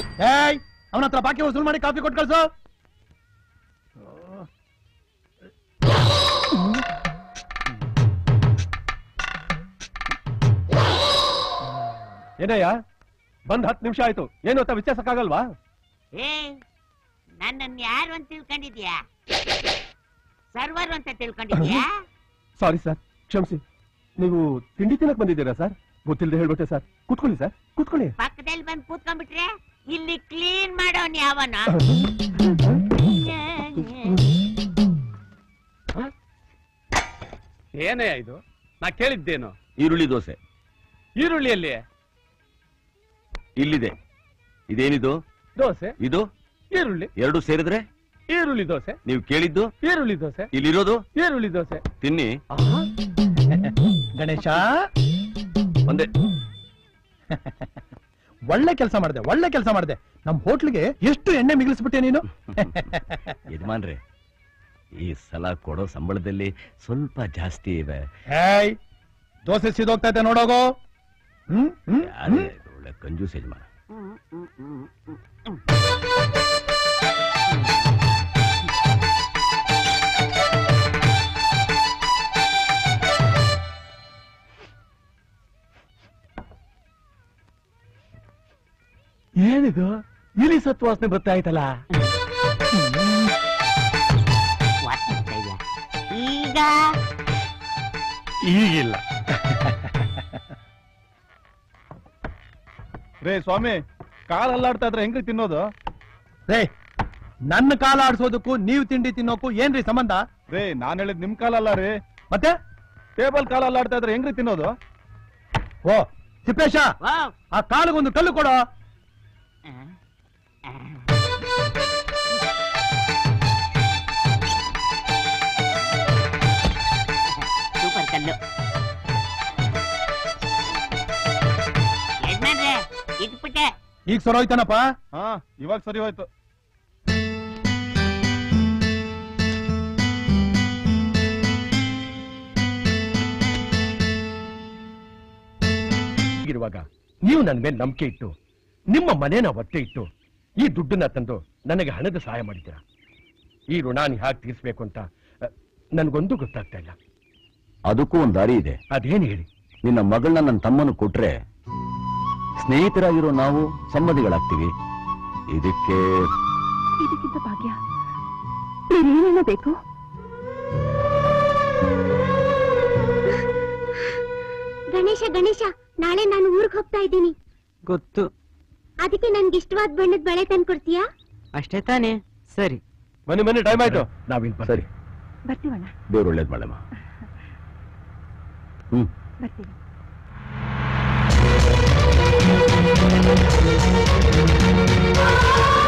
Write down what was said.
ಏಯ್ ಅವನ ಹತ್ರ ಬಾಕಿ ವಸೂಲ್ ಮಾಡಿ ಕಾಫಿ ಕೊಟ್ಟು ಕಳ್ಸು ಏನಯ್ಯ ಬಂದ್ ಹತ್ತು ನಿಮಿಷ ಆಯ್ತು ಏನು ಅಂತ ವಿಚಾರಿಸಕ್ಕಾಗಲ್ವಾ ಏ ನನ್ನನ್ನು ಯಾರು ಅಂತ ತಿಳ್ಕೊಂಡಿದ್ಯಾ ಸರ್ವರ್ ಅಂತ ತಿಳ್ಕೊಂಡಿದ್ಯಾ ಸಾರಿ ಸರ್ ಕ್ಷಮಿಸಿ ನೀವು ತಿಂಡಿ ತಿನ್ನಕ್ ಬಂದಿದ್ದೀರಾ ಸರ್ ಗೊತ್ತಿಲ್ಲದೆ ಹೇಳ್ಬಿಟ್ಟೆ ಸರ್ ಕೂತ್ಕೊಳ್ಳಿ ಸರ್ ಕೂತ್ಕೊಳ್ಳಿ ಪಕ್ಕದಲ್ಲಿ ಬಂದು ಕೂತ್ಕೊಂಡ್ಬಿಟ್ರೆ ಇಲ್ಲಿ ಕ್ಲೀನ್ ಮಾಡೋನ್ ಯಾವನ ಏನೇ ಇದು ನಾ ಕೇಳಿದ್ದೇನು ಈರುಳ್ಳಿ ದೋಸೆ ಈರುಳ್ಳಿಯಲ್ಲಿ ಇಲ್ಲಿದೆ ಇದೇನಿದು ದೋಸೆ ಇದು ಈರುಳ್ಳಿ ಎರಡು ಸೇರಿದ್ರೆ ಈರುಳ್ಳಿ ದೋಸೆ ನೀವು ಕೇಳಿದ್ದು ಈರುಳ್ಳಿ ದೋಸೆ ಇಲ್ಲಿರೋದು ಈರುಳ್ಳಿ ದೋಸೆ ತಿನ್ನಿ ಗಣೇಶ ಒಂದೇ ಒಳ್ಳೆ ಕೆಲಸ ಮಾಡಿದೆ ಒಳ್ಳೆ ಕೆಲಸ ಮಾಡಿದೆ ನಮ್ ಹೋಟ್ಲಿಗೆ ಎಷ್ಟು ಎಣ್ಣೆ ಮಿಗಿಲಿಸ್ಬಿಟ್ಟೆ ನೀನು ಯಜಮಾನ್ರೆ ಈ ಸಲ ಕೊಡೋ ಸಂಬಳದಲ್ಲಿ ಸ್ವಲ್ಪ ಜಾಸ್ತಿ ಇವೆ ಏಯ್ ದೋಸೆ ಸಿದೋಗ್ತಾ ಇದೆ ನೋಡೋಗೋ ಹ್ಮ್ ಹ್ಮ್ ಯಾರೇ ಇದು ಒಳ್ಳೆ ಕಂಜೂಸ್ ಯಜಮಾನ ಏನಿದು ಇಲಿ ಸತ್ತು ವಾಸನೆ ಬರ್ತಾ ಆಯ್ತಲ್ಲ ವಾಸಿಸ್ತಾ ಇದ್ಯಾ? ಈಗ ಈಗಿಲ್ಲ ರೇ ಸ್ವಾಮಿ ಕಾಲ್ ಅಲ್ಲಾಡ್ತಾ ಇದ್ರೆ ಹೆಂಗ್ರಿ ತಿನ್ನೋದು ರೇ ನನ್ನ ಕಾಲ ಆಡ್ಸೋದಕ್ಕೂ ನೀವು ತಿಂಡಿ ತಿನ್ನೋಕು ಏನ್ರಿ ಸಂಬಂಧ ರೇ ನಾನ್ ಹೇಳಿದ್ ನಿಮ್ ಕಾಲಲ್ಲ ರೀ ಮತ್ತೆ ಟೇಬಲ್ ಕಾಲ್ ಅಲ್ಲಾಡ್ತಾ ಇದ್ರೆ ಹೆಂಗ್ರಿ ತಿನ್ನೋದು ಓ ತಿಪ್ಪೇಶ ಓ ಆ ಕಾಲಿಗೊಂದು ಕಲ್ಲು ಕೊಡೋ ಸೂಪರ್ ಕಲ್ಲು ಯಜಮಾನ್ರೆ ಇಟ್ಬಿಟ್ಟೆ ಈಗ ಸರೋಯ್ತಾನಪ್ಪ ಹಾ ಇವಾಗ ಸರಿ ಹೋಯ್ತು ಇರುವಾಗ ನೀವು ನನ್ನ ಮೇಲೆ ನಂಬಿಕೆ ಇಟ್ಟು ನಿಮ್ಮ ಮನೇನ ಒತ್ತೆ ಇಟ್ಟು ಈ ದುಡ್ಡನ್ನ ತಂದು ನನಗೆ ಹಣದ ಸಹಾಯ ಮಾಡಿದ್ದೀರಾ ಈ ಋಣಾನಿ ಹಾಕಿ ತೀರಿಸ್ಬೇಕು ಅಂತ ಅ, ನನ್ಗೊಂದು ಗೊತ್ತಾಗ್ತಾ ಇಲ್ಲ ಅದಕ್ಕೂ ಒಂದ್ ದಾರಿ ಇದೆ ಅದೇನು ಹೇಳಿ ನಿನ್ನ ಮಗಳನ್ನ ನನ್ನ ತಮ್ಮನು ಕೊಟ್ರೆ ಸ್ನೇಹಿತರಾಗಿರೋ ನಾವು ಸಂಬಂಧಿಗಳಾಗ್ತೀವಿ ಇದಕ್ಕೆ ಇದಕ್ಕಿಂತ ಭಾಗ್ಯ ಬೇರೇನೇನೋ ಬೇಕು ಗಣೇಶ ಗಣೇಶ ನಾಳೆ ನಾನು ಊರಿಗೆ ಹೋಗ್ತಾ ಇದ್ದೀನಿ ಗೊತ್ತು ಅದಕ್ಕೆ ನನ್ಗೆ ಇಷ್ಟವಾದ ಬಣ್ಣದ ಬಳೆ ತಂದ್ಕೊಡ್ತೀಯಾ ಅಷ್ಟೇ ತಾನೇ ಸರಿ ಬನ್ನಿ ಬನ್ನಿ ಟೈಮ್ ಆಯ್ತು ನಾವಿನ್ ಸರಿ ಬರ್ತೀವಣ್ಣ ದೇವ್ರು ಒಳ್ಳೇದ್ ಮಾಡಮ್ಮ ಹ್ಮ್ ಬರ್ತೀವಿ ಆ